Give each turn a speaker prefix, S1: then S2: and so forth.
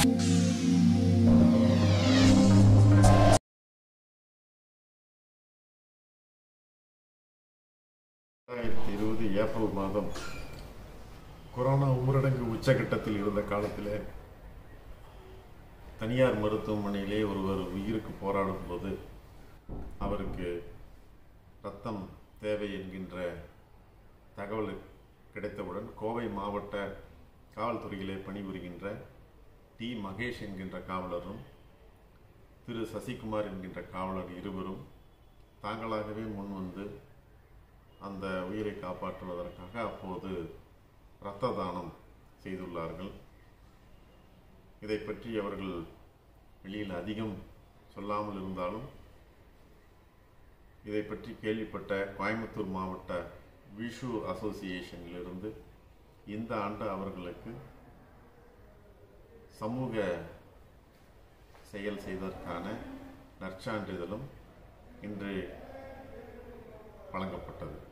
S1: ரெண்டாயிரத்தி இருபது ஏப்ரல் மாதம் கொரோனா ஊரடங்கு உச்சகட்டத்தில் இருந்த காலத்திலே தனியார் மருத்துவமனையிலே ஒருவர் உயிருக்கு போராடும் போது அவருக்கு ரத்தம் தேவை என்கின்ற தகவல் கிடைத்தவுடன் கோவை மாவட்ட காவல்துறையிலே பணிபுரிகின்ற டி மகேஷ் என்கின்ற காவலரும் திரு சசிகுமார் என்கின்ற காவலர் இருவரும் தாங்களாகவே முன்வந்து அந்த உயிரை காப்பாற்றுவதற்காக அப்போது இரத்த தானம் செய்துள்ளார்கள் இதை பற்றி அவர்கள் வெளியில் அதிகம் சொல்லாமல் இருந்தாலும் இதை பற்றி கேள்விப்பட்ட கோயம்புத்தூர் மாவட்ட விஷு அசோசியேஷனிலிருந்து இந்த ஆண்டு அவர்களுக்கு சமூக செயல் செய்வதற்கான நற்சான்றிதழும் இன்று வழங்கப்பட்டது